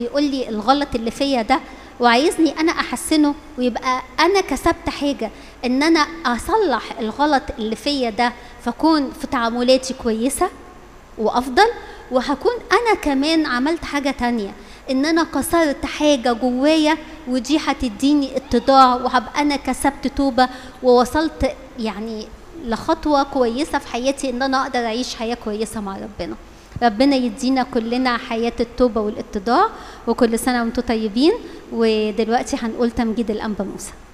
يقول لي الغلط اللي فيا ده وعايزني انا احسنه ويبقى انا كسبت حاجه ان انا اصلح الغلط اللي فيا ده فاكون في تعاملاتي كويسه وافضل وهكون انا كمان عملت حاجه تانية ان انا كسرت حاجه جوايا ودي هتديني اتضاع وهبقى انا كسبت توبه ووصلت يعني لخطوه كويسه في حياتي ان انا اقدر اعيش حياه كويسه مع ربنا ربنا يدينا كلنا حياه التوبه والاتضاع وكل سنه وانتم طيبين ودلوقتي هنقول تمجيد الانبا موسى